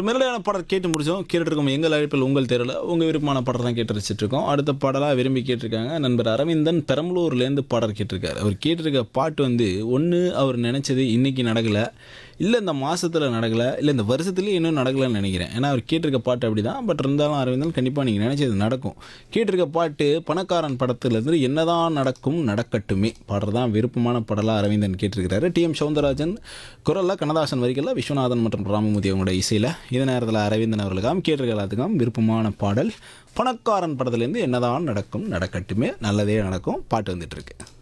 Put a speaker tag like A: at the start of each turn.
A: ஒரு மெரடையான பாடல் கேட்டு முடிச்சோம் கேட்டுட்டு இருக்கோம் எங்கள் அழைப்பில் உங்கள் தெருவில் உங்கள் விருப்பமான பாடல் தான் கேட்டு ரசிச்சிட்டு இருக்கோம் அடுத்த பாடலாக விரும்பி கேட்டிருக்காங்க நண்பர் அரவிந்தன் பெரம்பலூர்லேருந்து பாடல் கேட்டிருக்காரு அவர் கேட்டிருக்க பாட்டு வந்து ஒன்று அவர் நினச்சது இன்னைக்கு நடக்கலை இல்லை இந்த மாதத்தில் நடக்கலை இல்லை இந்த வருஷத்துலேயே இன்னும் நடக்கலைன்னு நினைக்கிறேன் ஏன்னா அவர் கேட்டிருக்க பாட்டு அப்படி தான் பட் இருந்தாலும் அரவிந்தன் கண்டிப்பாக நீங்கள் நினச்சது நடக்கும் கேட்டிருக்க பாட்டு பணக்காரன் படத்துலேருந்து என்னதான் நடக்கும் நடக்கட்டுமே பாடுறது தான் விருப்பமான பாடலாக அரவிந்தன் கேட்டிருக்கிறாரு டிஎம் சவுந்தரராஜன் குரலில் கண்ணதாசன் வரிகளில் விஸ்வநாதன் மற்றும் ராமமூர்த்தி அவங்களோட இசையில் இந்த நேரத்தில் அரவிந்தன் அவர்களுக்காம் கேட்டிருக்க எல்லாத்துக்கும் விருப்பமான பாடல் பணக்காரன் படத்துலேருந்து என்னதான் நடக்கும் நடக்கட்டுமே நல்லதே நடக்கும் பாட்டு வந்துட்டு இருக்கு